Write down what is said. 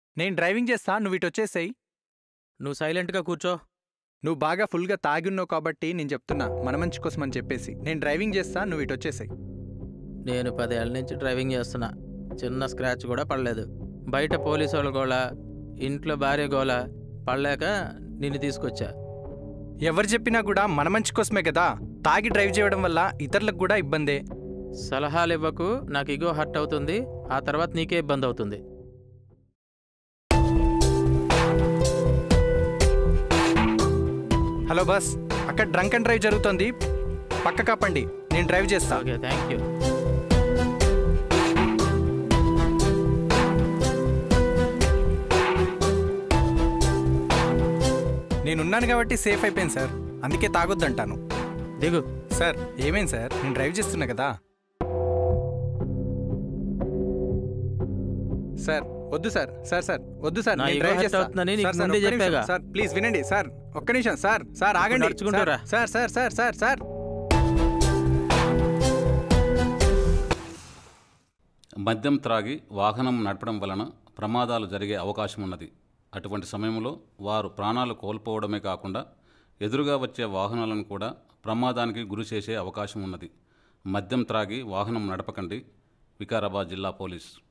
నేను డ్రైవింగ్ చేస్తా నువ్వు ఇటు వచ్చేసాయి నువ్వు సైలెంట్గా కూర్చో నువ్వు బాగా ఫుల్గా తాగి ఉన్నావు కాబట్టి నేను చెప్తున్నా మన మంచి కోసం అని చెప్పేసి నేను డ్రైవింగ్ చేస్తా నువ్వు ఇటు వచ్చేసాయి నేను పదేళ్ళ నుంచి డ్రైవింగ్ చేస్తున్నా చిన్న స్క్రాచ్ కూడా పడలేదు బయట పోలీసు వాళ్ళ గోళ ఇంట్లో భార్య గోళ పడలేక నిన్ను తీసుకొచ్చా ఎవరు చెప్పినా కూడా మన మంచి కోసమే కదా తాగి డ్రైవ్ చేయడం వల్ల ఇతరులకు కూడా ఇబ్బందే సలహాలు ఇవ్వకు నాకు ఇగో హర్ట్ అవుతుంది ఆ తర్వాత నీకే ఇబ్బంది అవుతుంది హలో బస్ అక్కడ డ్రంక్ అండ్ డ్రైవ్ జరుగుతుంది పక్క కాపండి నేను డ్రైవ్ చేస్తా ఓకే థ్యాంక్ యూ నేనున్నాను కాబట్టి సేఫ్ అయిపోయింది సార్ అందుకే తాగొద్దంటాను దిగు సార్ ఏమైంది సార్ నేను డ్రైవ్ చేస్తున్నా కదా సార్ వద్దు సార్ సార్ సార్ వద్దు సార్ నా నేను ego డ్రైవ్ hurt చేస్తా. అవుతుందని నీకు సార్, సార్, ముందే ఒక్క నిమిషం. చెప్పాగా. సార్ ప్లీజ్ వినండి సార్ ఒక్క నిమిషం సార్ సార్ ఆగండి నడుచుకుంటూ రా. Sir sir sir sir sir మద్యం త్రాగి వాహనం నడపడం వలన ప్రమాదాలు జరిగే అవకాశం ఉన్నది అటువంటి సమయంలో వారు ప్రాణాలు కోల్పోవడమే కాకుండా ఎదురుగా వచ్చే వాహనాలను కూడా ప్రమాదానికి గురి చేసే అవకాశం ఉన్నది మద్యం త్రాగి వాహనం నడపకండి వికారాబాద్ జిల్లా పోలీస్